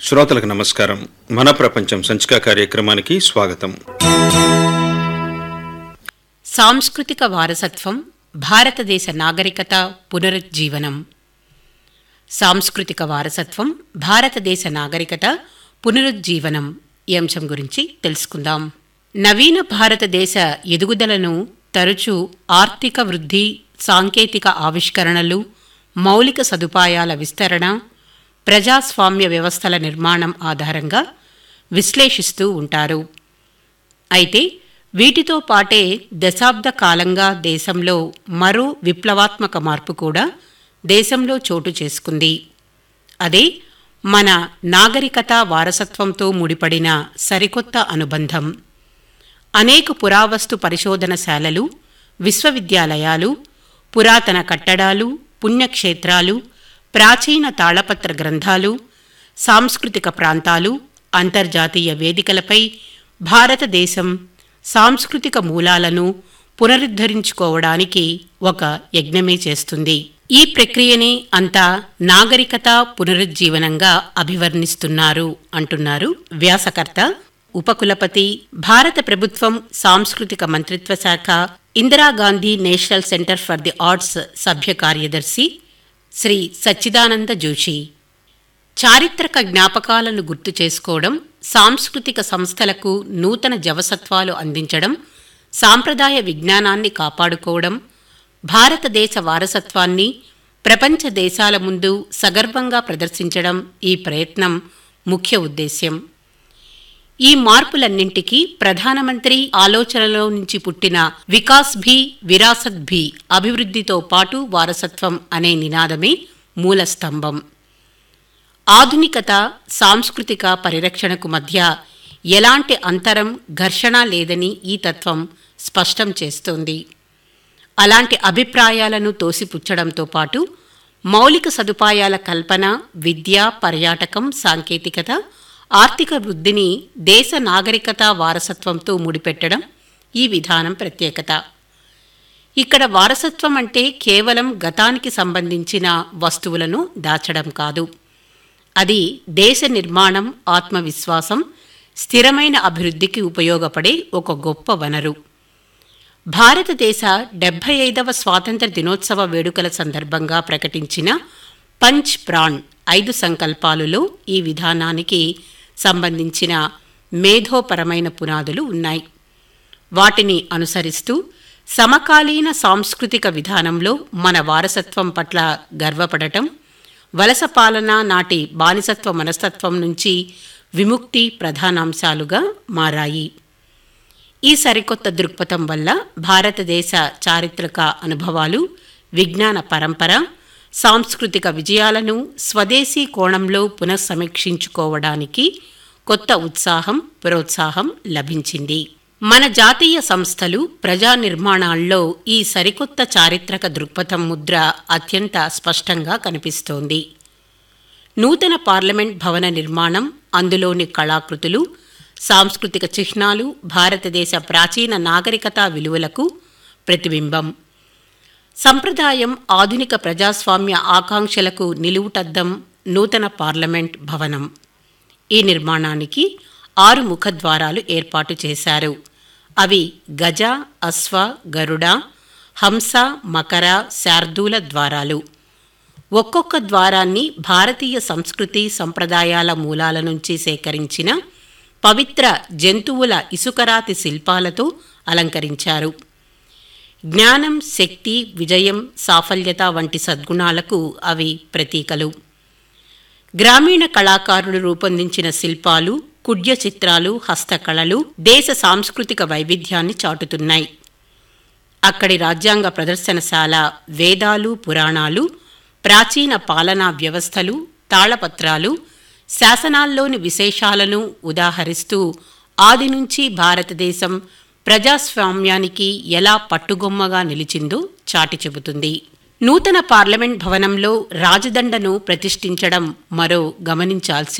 శ్రోతలకు నమస్కారం మన ప్రపంచం సంచిక కార్యక్రమానికి స్వాగతం సాంస్కృతిక వారసత్వం భారతదేశ నాగరికత పునరుజ్జీవనం సాంస్కృతిక వారసత్వం భారతదేశ నాగరికత పునరుజ్జీవనం ఈ అంశం గురించి తెలుసుకుందాం నవీన భారతదేశ ఎదుగుదలను తరచూ ఆర్థిక వృద్ధి సాంకేతిక ఆవిష్కరణలు మౌలిక సదుపాయాల విస్తరణ ప్రజాస్వామ్య వ్యవస్థల నిర్మాణం ఆధారంగా విశ్లేషిస్తూ ఉంటారు అయితే వీటితో పాటే దశాబ్ద కాలంగా దేశంలో మరో విప్లవాత్మక మార్పు కూడా దేశంలో చోటు చేసుకుంది అదే మన నాగరికత వారసత్వంతో ముడిపడిన సరికొత్త అనుబంధం అనేక పురావస్తు పరిశోధనశాలలు విశ్వవిద్యాలయాలు పురాతన కట్టడాలు పుణ్యక్షేత్రాలు ప్రాచీన తాళపత్ర గ్రంథాలు సాంస్కృతిక ప్రాంతాలు అంతర్జాతీయ వేదికలపై భారతదేశం సాంస్కృతిక మూలాలను పునరుద్ధరించుకోవడానికి ఒక యజ్ఞమే చేస్తుంది ఈ ప్రక్రియనే అంతా నాగరికత పునరుజ్జీవనంగా అభివర్ణిస్తున్నారు అంటున్నారు వ్యాసకర్త ఉపకులపతి భారత ప్రభుత్వం సాంస్కృతిక మంత్రిత్వ శాఖ Indira Gandhi national centre for the arts సభ్య కార్యదర్శి శ్రీ సచ్చిదానంద జోషి చారిత్రక జ్ఞాపకాలను గుర్తు చేసుకోవడం సాంస్కృతిక సంస్థలకు నూతన జవసత్వాలు అందించడం సాంప్రదాయ విజ్ఞానాన్ని కాపాడుకోవడం భారతదేశ వారసత్వాన్ని ప్రపంచ దేశాల ముందు సగర్వంగా ప్రదర్శించడం ఈ ప్రయత్నం ముఖ్య ఉద్దేశ్యం ఈ మార్పులన్నింటికీ ప్రధానమంత్రి ఆలోచనలో నుంచి పుట్టిన వికాస్ భీ విరాసత్ భీ అభివృద్ధితో పాటు వారసత్వం అనే నినాదమే మూల స్తంభం ఆధునికత సాంస్కృతిక పరిరక్షణకు మధ్య ఎలాంటి అంతరం ఘర్షణ లేదని ఈ తత్వం స్పష్టం చేస్తోంది అలాంటి అభిప్రాయాలను తోసిపుచ్చడంతో పాటు మౌలిక సదుపాయాల కల్పన విద్య పర్యాటకం సాంకేతికత ఆర్థిక వృద్ధిని దేశ నాగరికత వారసత్వంతో ముడిపెట్టడం ఈ విధానం ప్రత్యేకత ఇక్కడ వారసత్వం అంటే కేవలం గతానికి సంబంధించిన వస్తువులను దాచడం కాదు అది దేశ నిర్మాణం ఆత్మవిశ్వాసం స్థిరమైన అభివృద్ధికి ఉపయోగపడే ఒక గొప్ప వనరు భారతదేశ డెబ్బై ఐదవ స్వాతంత్ర దినోత్సవ వేడుకల సందర్భంగా ప్రకటించిన పంచ్ ప్రాణ్ ఐదు సంకల్పాలులో ఈ విధానానికి సంబంధించిన మేధోపరమైన పునాదులు ఉన్నాయి వాటిని అనుసరిస్తూ సమకాలీన సాంస్కృతిక విధానంలో మన వారసత్వం పట్ల గర్వపడటం వలస పాలన నాటి బానిసత్వ మనస్తత్వం నుంచి విముక్తి ప్రధానాంశాలుగా మారాయి ఈ సరికొత్త దృక్పథం వల్ల భారతదేశ చారిత్రక అనుభవాలు విజ్ఞాన పరంపర సాంస్కృతిక విజయాలను స్వదేశీ కోణంలో పునఃసమీక్షించుకోవడానికి కొత్త ఉత్సాహం ప్రోత్సాహం లభించింది మన జాతీయ సంస్థలు ప్రజా నిర్మాణాల్లో ఈ సరికొత్త చారిత్రక దృక్పథం ముద్ర అత్యంత స్పష్టంగా కనిపిస్తోంది నూతన పార్లమెంట్ భవన నిర్మాణం అందులోని కళాకృతులు సాంస్కృతిక చిహ్నాలు భారతదేశ ప్రాచీన నాగరికతా విలువలకు ప్రతిబింబం సంప్రదాయం ఆధునిక ప్రజాస్వామ్య ఆకాంక్షలకు నిలువుటద్దం నూతన పార్లమెంట్ భవనం ఈ నిర్మాణానికి ఆరు ముఖద్వారాలు ఏర్పాటు చేశారు అవి గజ అశ్వ గరుడ హంస మకర శార్దూల ద్వారాలు ఒక్కొక్క ద్వారాన్ని భారతీయ సంస్కృతి సంప్రదాయాల మూలాల నుంచి సేకరించిన పవిత్ర జంతువుల ఇసుకరాతి శిల్పాలతో అలంకరించారు జ్ఞానం శక్తి విజయం సాఫల్యత వంటి సద్గుణాలకు అవి ప్రతీకలు గ్రామీణ కళాకారులు రూపొందించిన శిల్పాలు కుడ్య చిత్రాలు హస్తకళలు దేశ సాంస్కృతిక వైవిధ్యాన్ని చాటుతున్నాయి అక్కడి రాజ్యాంగ ప్రదర్శనశాల వేదాలు పురాణాలు ప్రాచీన పాలనా వ్యవస్థలు తాళపత్రాలు శాసనాల్లోని విశేషాలను ఉదాహరిస్తూ ఆది నుంచి భారతదేశం ప్రజాస్వామ్యానికి ఎలా పట్టుగొమ్మగా నిలిచిందో చాటి చెబుతుంది నూతన పార్లమెంట్ భవనంలో రాజదండను ప్రతిష్ఠించడం మరో గమనించాల్సి